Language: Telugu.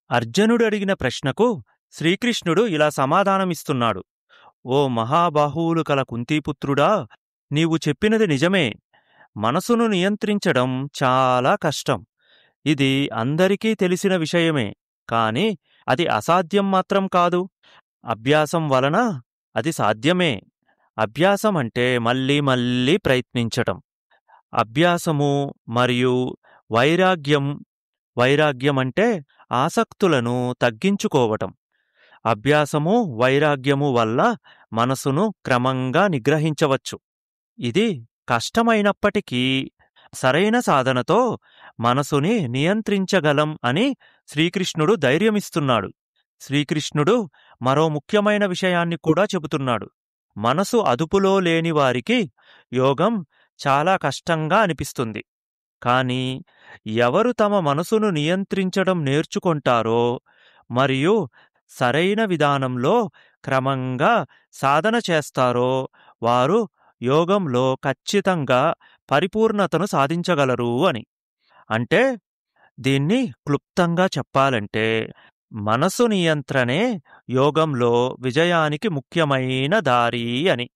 అర్జునుడు అడిగిన ప్రశ్నకు శ్రీకృష్ణుడు ఇలా సమాధానమిస్తున్నాడు ఓ మహాబాహువులు కల కుంతీపుత్రుడా నీవు చెప్పినది నిజమే మనసును నియంత్రించడం చాలా కష్టం ఇది అందరికీ తెలిసిన విషయమే కాని అది అసాధ్యం మాత్రం కాదు అభ్యాసం వలన అది సాధ్యమే అభ్యాసం అంటే మళ్ళీ మళ్ళీ ప్రయత్నించటం అభ్యాసము మరియు వైరాగ్యం వైరాగ్యం అంటే ఆసక్తులను తగ్గించుకోవటం అభ్యాసము వైరాగ్యము వల్ల మనసును క్రమంగా నిగ్రహించవచ్చు ఇది కష్టమైనప్పటికీ సరైన సాధనతో మనసుని నియంత్రించగలం అని శ్రీకృష్ణుడు ధైర్యమిస్తున్నాడు శ్రీకృష్ణుడు మరో ముఖ్యమైన విషయాన్ని కూడా చెబుతున్నాడు మనసు అదుపులో లేని వారికి యోగం చాలా కష్టంగా అనిపిస్తుంది కాని ఎవరు తమ మనసును నియంత్రించడం నేర్చుకుంటారో మరియు సరైన విధానంలో క్రమంగా సాధన చేస్తారో వారు యోగంలో ఖచ్చితంగా పరిపూర్ణతను సాధించగలరు అని అంటే దీన్ని క్లుప్తంగా చెప్పాలంటే మనసు నియంత్రణే యోగంలో విజయానికి ముఖ్యమైన దారి అని